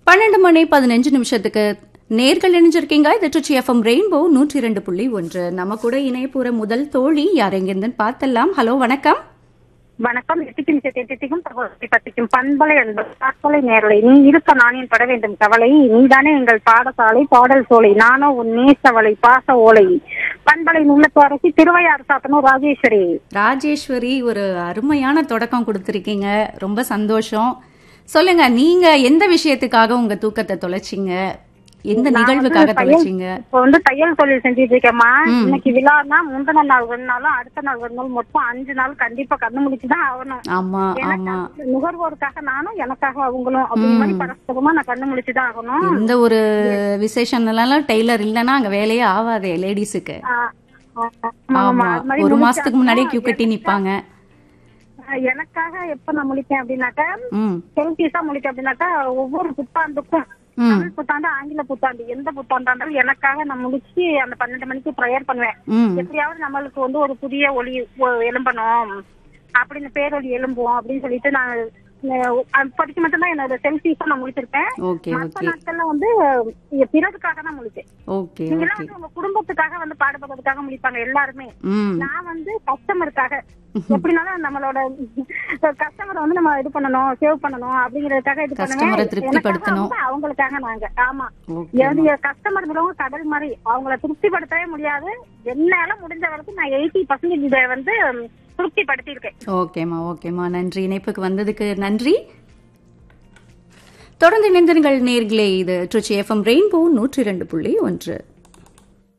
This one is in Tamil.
பன்னெண்டு மணி பதினஞ்சு நிமிஷத்துக்கு நேர்கள் இணைஞ்சிருக்கீங்க இது ட்ரிச்சி எஃப்எம் ரெயின்போ நூற்றி இரண்டு புள்ளி ஒன்று நம்ம கூட இணையப்புற முதல் தோழி யார் எங்கிருந்துன்னு பார்த்தலாம் ஹலோ வணக்கம் வணக்கம் எட்டிக்கும் எட்டிக்கும் தகவலை பத்திக்கும் பண்பலை என்பது தற்கொலை நேரலை நீ இருக்க நானேன் பட வேண்டும் கவலை நீதானே எங்கள் பாடசாலை பாடல் சோலை நானோ உன் நேசவலை பாச ஓலை பண்பலை உள்ளத்து அரசி திருவையாறு சாத்தனும் ராஜேஸ்வரி ராஜேஸ்வரி ஒரு அருமையான தொடக்கம் கொடுத்துருக்கீங்க ரொம்ப சந்தோஷம் சொல்லுங்க நீங்க எந்த விஷயத்துக்காக உங்க தூக்கத்தை தொலைச்சிங்க எந்த நிகழ்வுக்காக தொலைச்சிங்க இப்போ வந்து தையல் தொழில் செஞ்சுட்டு இருக்கேம்மா இன்னைக்கு விழான்னா முந்தின நாள் ஒரு நாளும் அடுத்த நாள் ஒரு நாள் மொத்தம் அஞ்சு நாள் கண்டிப்பா கண்ணு முடிச்சுதான் ஆகணும் ஆமா ஏன்னா ஆமா நுகர்வோருக்காக நானும் எனக்காக அவங்களும் அப்படி மாதிரி பரஸ்பரமா நான் கண்ணு முடிச்சுதான் ஆகணும் எந்த ஒரு விசேஷம்லாம் டெய்லர் இல்லைன்னா அங்க வேலையே ஆகாதே லேடிஸுக்கு ஆ, ஆ, ஆமா ஆமா, அது மாதிரி ஒரு முடிச்சா- மாசத்துக்கு முன்னாடியே கியூ கட்டி நிப்பாங்க ஆ, எனக்காக எப்ப நான் முழிப்பேன் அப்படின்னாக்கா ம் செல்ஃபிஸா முழிப்பேன் அப்படின்னாக்கா ஒவ்வொரு புத்தாண்டுக்கும் ம் தமிழ் புத்தாண்டு ஆங்கில புத்தாண்டு எந்த புத்தாண்டா இருந்தாலும் எனக்காக நான் முடிச்சு அந்த பன்னெண்டு மணிக்கு ப்ரேயர் பண்ணுவேன் ம் எப்படியாவது நம்மளுக்கு வந்து ஒரு புதிய ஒளி ஒ- எழும்பணும் அப்படின்னு பேரொலி எழும்புவோம் அப்படின்னு சொல்லிட்டு நான் அஹ், அப்போதைக்கு மட்டும்தான் என்னோட செல்ஃபிஸா நான் முடிச்சிருப்பேன் ஓகே மற்ற ஓகே நாட்கள்ல வந்து அஹ், பிறருக்காக தான் முடிச்சேன் ஓகே நீங்களாம் ஓகே வந்து உங்க குடும்பத்துக்காக வந்து பாடுபடுறதுக்காக முடிப்பாங்க எல்லாருமே ம் நான் வந்து கஸ்டமருக்காக எப்படினாலும் நம்மளோட கஸ்டமரை வந்து நம்ம இது பண்ணணும் சேவ் பண்ணணும் அப்படிங்கறதுக்காக இது Customer-அ பண்ணுவேன் திருப்திப்படுத்தணும். எனக்காக வந்து அவங்களுக்காக நாங்க ஆமா ஓகே கஸ்டமர் கடல் மாதிரி அவங்கள திருப்திப்படுத்தவே முடியாது என்னால முடிஞ்ச வரைக்கும் நான் எயிட்டி பர்சன்டேஜ் வந்து திருப்திப்படுத்தி இருக்கேன் ஓகேம்மா ஓகேம்மா நன்றி இணைப்புக்கு வந்ததுக்கு நன்றி தொடர்ந்து இணைந்திருங்கள் நேர்களே இது ட்ரிச்சி எஃப்எம் ரெயின்போ நூற்றி இரண்டு புள்ளி ஒன்று